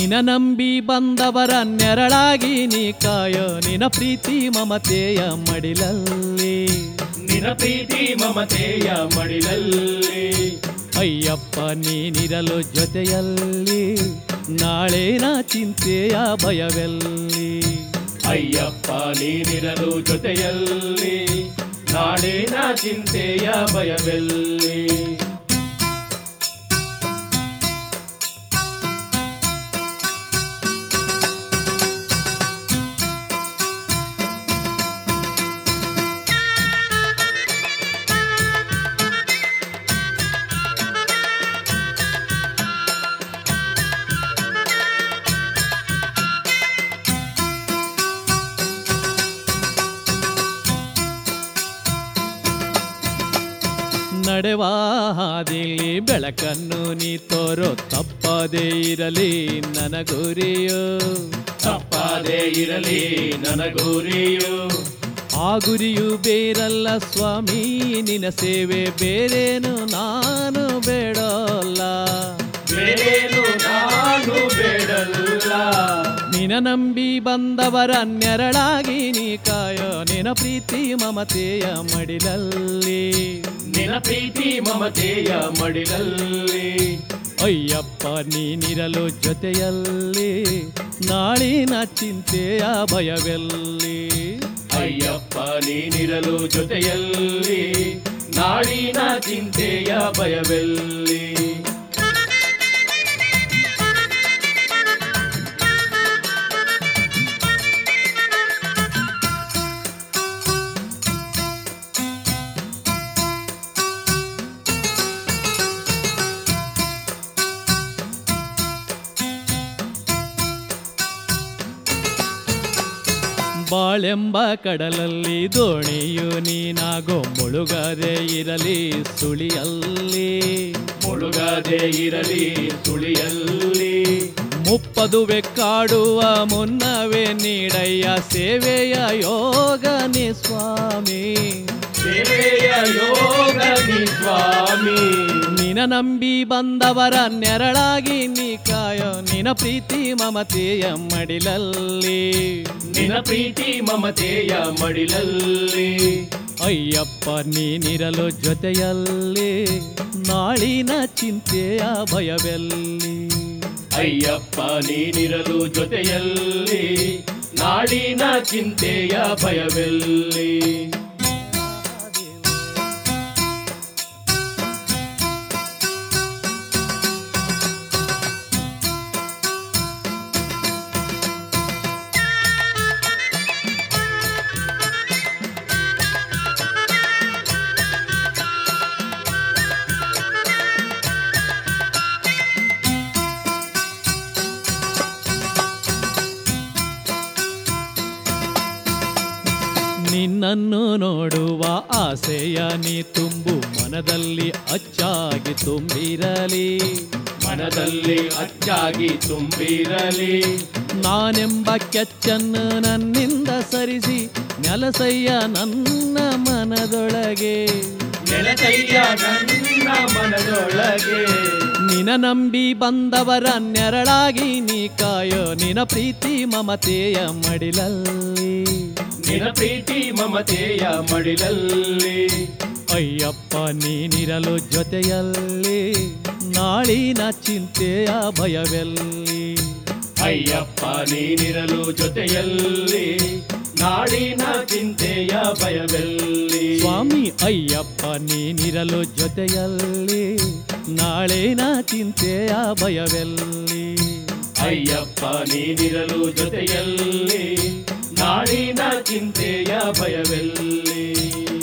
ನಿನ ನಂಬಿ ಬಂದವರ ನೆರಳಾಗಿ ನೀ ಕಾಯೋ ನಿನ ಪ್ರೀತಿ ಮಮತೆಯ ಮಡಿಲಲ್ಲಿ ನಿನ ಪ್ರೀತಿ ಮಮತೆಯ ಮಡಿಲಲ್ಲಿ ಅಯ್ಯಪ್ಪ ನೀನಿರಲು ಜೊತೆಯಲ್ಲಿ ನಾಳೆನ ಚಿಂತೆಯ ಭಯವೆಲ್ಲಿ ಅಯ್ಯಪ್ಪ ನೀನಿರಲು ಜೊತೆಯಲ್ಲಿ ನಾಳಿನ ಚಿಂತೆಯ ಭಯವೆಲ್ಲಿ ನಡೆವ ಹಾದಿಲಿ ಬೆಳಕನ್ನು ನೀ ತೋರೋ ತಪ್ಪದೇ ಇರಲಿ ನನಗುರಿಯೋ ತಪ್ಪದೇ ಇರಲಿ ನನಗೂರಿಯು ಆ ಗುರಿಯು ಬೇರಲ್ಲ ಸ್ವಾಮಿ ನಿನ ಸೇವೆ ಬೇರೇನು ನಾನು ಬೇಡಲ್ಲ ಬೇರೇನು ನಾನು ಬೇಡಲ್ಲ ನಿನ ನಂಬಿ ಬಂದವರ ನೆರಳಾಗಿ ನೀ ಕಾಯೋ ನಿನ ಪ್ರೀತಿ ಮಮತೆಯ ಮಡಿಲಲ್ಲಿ ನಿನ ಪ್ರೀತಿ ಮಮತೆಯ ಮಡಿಲಲ್ಲಿ ಅಯ್ಯಪ್ಪ ನೀನಿರಲು ಜೊತೆಯಲ್ಲಿ ನಾಳಿನ ಚಿಂತೆಯ ಭಯವೆಲ್ಲಿ ಅಯ್ಯಪ್ಪ ನೀನಿರಲು ಜೊತೆಯಲ್ಲಿ ನಾಡಿನ ಚಿಂತೆಯ ಭಯವೆಲ್ಲಿ ಬಾಳೆಂಬ ಕಡಲಲ್ಲಿ ದೋಣಿಯು ನೀನಾಗೋ ಮುಳುಗದೆ ಇರಲಿ ಸುಳಿಯಲ್ಲಿ ಮುಳುಗದೆ ಇರಲಿ ಸುಳಿಯಲ್ಲಿ ಮುಪ್ಪದುವೆ ಕಾಡುವ ಮುನ್ನವೇ ನೀಡಯ್ಯ ಸೇವೆಯ ಯೋಗನಿ ಸ್ವಾಮಿ ಸೇವೆಯ ಯೋಗ ನೀ ಸ್ವಾಮಿ ನಿನ ನಂಬಿ ಬಂದವರ ನೆರಳಾಗಿ ನೀ ಕಾಯೋ ನಿನ ಪ್ರೀತಿ ಮಮತೆಯ ಮಡಿಲಲ್ಲಿ ನಿನ ಪ್ರೀತಿ ಮಮತೆಯ ಮಡಿಲಲ್ಲಿ ಅಯ್ಯಪ್ಪ ನೀನಿರಲು ಜೊತೆಯಲ್ಲಿ ನಾಳಿನ ಚಿಂತೆಯ ಭಯವೆಲ್ಲಿ ಅಯ್ಯಪ್ಪ ನೀನಿರಲು ಜೊತೆಯಲ್ಲಿ ನಾಡಿನ ಚಿಂತೆಯ ಭಯವೆಲ್ಲಿ ನಿನ್ನನ್ನು ನೋಡುವ ಆಸೆಯ ನೀ ತುಂಬು ಮನದಲ್ಲಿ ಅಚ್ಚಾಗಿ ತುಂಬಿರಲಿ ಮನದಲ್ಲಿ ಅಚ್ಚಾಗಿ ತುಂಬಿರಲಿ ನಾನೆಂಬ ಕೆಚ್ಚನ್ನು ನನ್ನಿಂದ ಸರಿಸಿ ನೆಲಸಯ್ಯ ನನ್ನ ಮನದೊಳಗೆ ನೆಲಸಯ್ಯ ನನ್ನ ಮನದೊಳಗೆ ನಿನ ನಂಬಿ ಬಂದವರ ನೆರಳಾಗಿ ನೀ ಕಾಯೋ ನಿನ ಪ್ರೀತಿ ಮಮತೆಯ ಮಡಿಲಲ್ಲಿ ನಿನ ಪ್ರೀತಿ ಮಮತೆಯ ಮಡಿಲಲ್ಲಿ ಅಯ್ಯಪ್ಪ ನೀನಿರಲು ಜೊತೆಯಲ್ಲಿ ನಾಳಿನ ಚಿಂತೆಯ ಭಯವೆಲ್ಲಿ ಅಯ್ಯಪ್ಪ ನೀನಿರಲು ಜೊತೆಯಲ್ಲಿ ನಾಡಿನ ಚಿಂತೆಯ ಭಯವೆಲ್ಲಿ ಸ್ವಾಮಿ ಅಯ್ಯಪ್ಪ ನೀನಿರಲು ಜೊತೆಯಲ್ಲಿ ನಾಳಿನ ಚಿಂತೆಯ ಭಯವೆಲ್ಲಿ ಅಯ್ಯಪ್ಪ ನೀನಿರಲು ಜೊತೆಯಲ್ಲಿ ನಾಡಿನ ಚಿಂತೆಯ ಭಯವೆಲ್ಲಿ